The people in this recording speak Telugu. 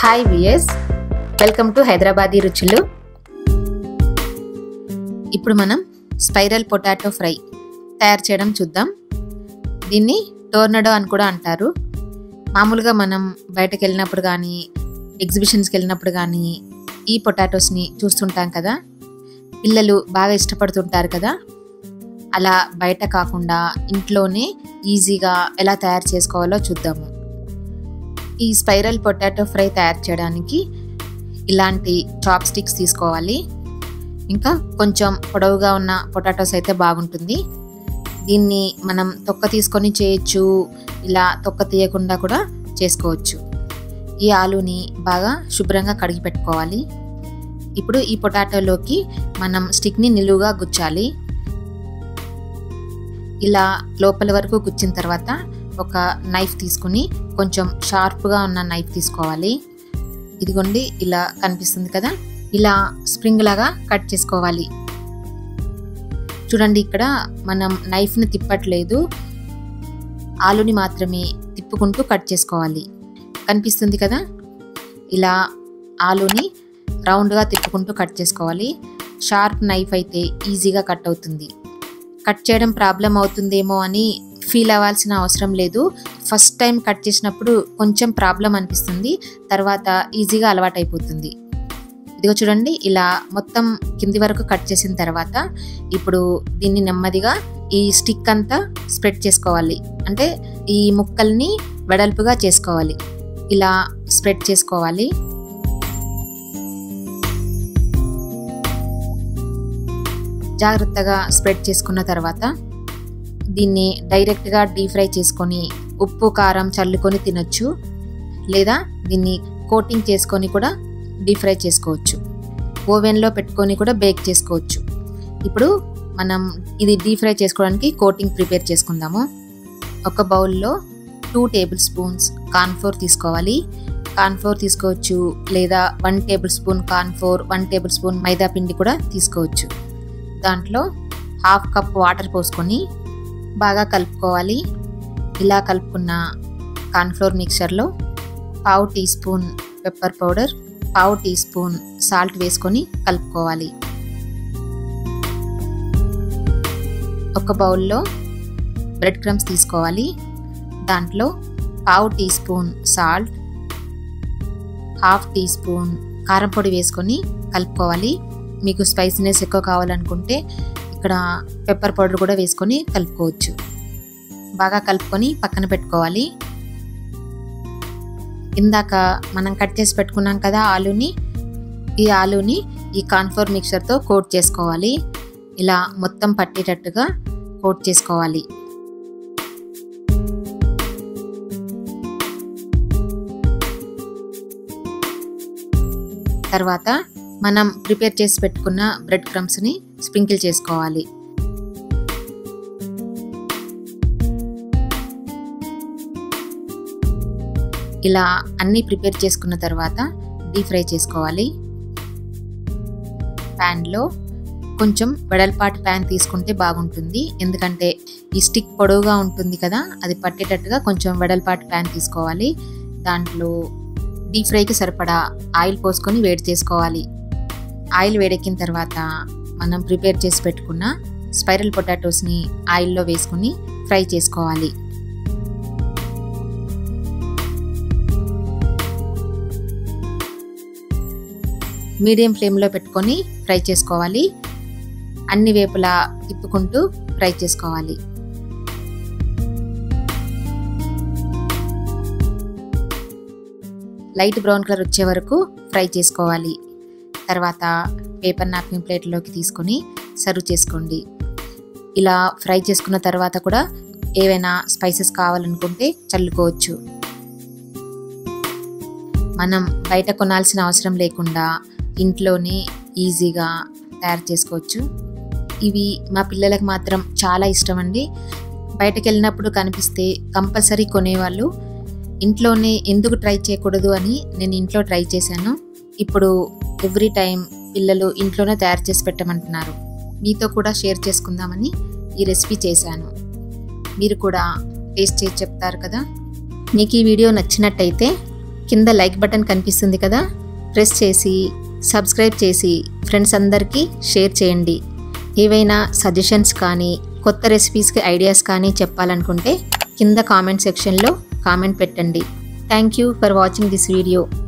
hi VS welcome to Hyderabadi రుచులు ఇప్పుడు మనం స్పైరల్ పొటాటో ఫ్రై తయారు చేయడం చూద్దాం దీన్ని టోర్నడో అని కూడా అంటారు మామూలుగా మనం బయటకు వెళ్ళినప్పుడు కానీ ఎగ్జిబిషన్స్కి వెళ్ళినప్పుడు కానీ ఈ పొటాటోస్ని చూస్తుంటాం కదా పిల్లలు బాగా ఇష్టపడుతుంటారు కదా అలా బయట కాకుండా ఇంట్లోనే ఈజీగా ఎలా తయారు చేసుకోవాలో చూద్దాము ఈ స్పైరల్ పొటాటో ఫ్రై తయారు చేయడానికి ఇలాంటి చాప్ స్టిక్స్ తీసుకోవాలి ఇంకా కొంచెం పొడవుగా ఉన్న పొటాటోస్ అయితే బాగుంటుంది దీన్ని మనం తొక్క తీసుకొని చేయొచ్చు ఇలా తొక్క తీయకుండా కూడా చేసుకోవచ్చు ఈ ఆలుని బాగా శుభ్రంగా కడిగి పెట్టుకోవాలి ఇప్పుడు ఈ పొటాటోలోకి మనం స్టిక్ని నిలువుగా గుచ్చాలి ఇలా లోపల వరకు గుచ్చిన తర్వాత ఒక నైఫ్ తీసుకుని కొంచెం షార్ప్గా ఉన్న నైఫ్ తీసుకోవాలి ఇదిగోండి ఇలా కనిపిస్తుంది కదా ఇలా స్ప్రింగ్ లాగా కట్ చేసుకోవాలి చూడండి ఇక్కడ మనం నైఫ్ని తిప్పట్లేదు ఆలుని మాత్రమే తిప్పుకుంటూ కట్ చేసుకోవాలి కనిపిస్తుంది కదా ఇలా ఆలుని రౌండ్గా తిప్పుకుంటూ కట్ చేసుకోవాలి షార్ప్ నైఫ్ అయితే ఈజీగా కట్ అవుతుంది కట్ చేయడం ప్రాబ్లం అవుతుందేమో అని ఫీల్ అవ్వాల్సిన అవసరం లేదు ఫస్ట్ టైం కట్ చేసినప్పుడు కొంచెం ప్రాబ్లం అనిపిస్తుంది తర్వాత ఈజీగా అలవాటైపోతుంది ఇదిగో చూడండి ఇలా మొత్తం కింది వరకు కట్ చేసిన తర్వాత ఇప్పుడు దీన్ని నెమ్మదిగా ఈ స్టిక్ అంతా స్ప్రెడ్ చేసుకోవాలి అంటే ఈ ముక్కల్ని వెడల్పుగా చేసుకోవాలి ఇలా స్ప్రెడ్ చేసుకోవాలి జాగ్రత్తగా స్ప్రెడ్ చేసుకున్న తర్వాత దీన్ని డైరెక్ట్గా డీప్ ఫ్రై చేసుకొని ఉప్పు కారం చల్లుకొని తినొచ్చు లేదా దీన్ని కోటింగ్ చేసుకొని కూడా డీప్ ఫ్రై చేసుకోవచ్చు ఓవెన్లో పెట్టుకొని కూడా బేక్ చేసుకోవచ్చు ఇప్పుడు మనం ఇది డీప్ ఫ్రై చేసుకోవడానికి కోటింగ్ ప్రిపేర్ చేసుకుందాము ఒక బౌల్లో టూ టేబుల్ స్పూన్స్ కార్న్ఫ్లోర్ తీసుకోవాలి కార్న్ఫ్లోర్ తీసుకోవచ్చు లేదా one tablespoon cornflour one tablespoon maida పిండి కూడా తీసుకోవచ్చు దాంట్లో హాఫ్ కప్ వాటర్ పోసుకొని బాగా కలుపుకోవాలి ఇలా కలుపుకున్న కార్న్ఫ్లోర్ మిక్చర్లో పావు టీ స్పూన్ పెప్పర్ పౌడర్ పావు టీ స్పూన్ సాల్ట్ వేసుకొని కలుపుకోవాలి ఒక బౌల్లో బ్రెడ్ క్రమ్స్ తీసుకోవాలి దాంట్లో పావు teaspoon salt half teaspoon కారం పొడి వేసుకొని కలుపుకోవాలి మీకు స్పైసీనెస్ ఎక్కువ కావాలనుకుంటే ఇక్కడ పెప్పర్ పౌడర్ కూడా వేసుకొని కలుపుకోవచ్చు బాగా కలుపుకొని పక్కన పెట్టుకోవాలి ఇందాక మనం కట్ చేసి పెట్టుకున్నాం కదా ఆలుని ఈ ఆలుని ఈ కార్న్ఫ్లోర్ మిక్చర్తో కోట్ చేసుకోవాలి ఇలా మొత్తం పట్టేటట్టుగా కోట్ చేసుకోవాలి తర్వాత మనం ప్రిపేర్ చేసి పెట్టుకున్న బ్రెడ్ క్రమ్స్ని స్ప్రింకిల్ చేసుకోవాలి ఇలా అన్నీ ప్రిపేర్ చేసుకున్న తర్వాత డీప్ ఫ్రై చేసుకోవాలి ప్యాన్లో కొంచెం వెడల్పాటి ప్యాన్ తీసుకుంటే బాగుంటుంది ఎందుకంటే ఈ స్టిక్ పొడవుగా ఉంటుంది కదా అది పట్టేటట్టుగా కొంచెం వెడల్పాటి ప్యాన్ తీసుకోవాలి దాంట్లో డీప్ ఫ్రైకి సరిపడా ఆయిల్ పోసుకొని వేడి చేసుకోవాలి ఆయిల్ వేడెక్కిన తర్వాత మనం ప్రిపేర్ చేసి పెట్టుకున్న స్పైరల్ పొటాటోస్ని ఆయిల్లో వేసుకుని ఫ్రై చేసుకోవాలి మీడియం ఫ్లేమ్లో పెట్టుకొని ఫ్రై చేసుకోవాలి అన్ని వేపులా తిప్పుకుంటూ ఫ్రై చేసుకోవాలి లైట్ బ్రౌన్ కలర్ వచ్చే వరకు ఫ్రై చేసుకోవాలి తర్వాత పేపర్ నాప్కిన్ ప్లేట్లోకి తీసుకొని సర్వ్ చేసుకోండి ఇలా ఫ్రై చేసుకున్న తర్వాత కూడా ఏవైనా స్పైసెస్ కావాలనుకుంటే చల్లుకోవచ్చు మనం బయట కొనాల్సిన అవసరం లేకుండా ఇంట్లోనే ఈజీగా తయారు చేసుకోవచ్చు ఇవి మా పిల్లలకు మాత్రం చాలా ఇష్టం అండి బయటకు వెళ్ళినప్పుడు కనిపిస్తే కంపల్సరీ కొనేవాళ్ళు ఇంట్లోనే ఎందుకు ట్రై చేయకూడదు అని నేను ఇంట్లో ట్రై చేశాను ఇప్పుడు ఎవ్రీ టైం పిల్లలు ఇంట్లోనే తయారు చేసి పెట్టమంటున్నారు మీతో కూడా షేర్ చేసుకుందామని ఈ రెసిపీ చేశాను మీరు కూడా టేస్ట్ చేసి చెప్తారు కదా మీకు ఈ వీడియో నచ్చినట్టయితే కింద లైక్ బటన్ కనిపిస్తుంది కదా ప్రెస్ చేసి సబ్స్క్రైబ్ చేసి ఫ్రెండ్స్ అందరికీ షేర్ చేయండి ఏవైనా సజెషన్స్ కానీ కొత్త రెసిపీస్కి ఐడియాస్ కానీ చెప్పాలనుకుంటే కింద కామెంట్ సెక్షన్లో కామెంట్ పెట్టండి thank you for watching this video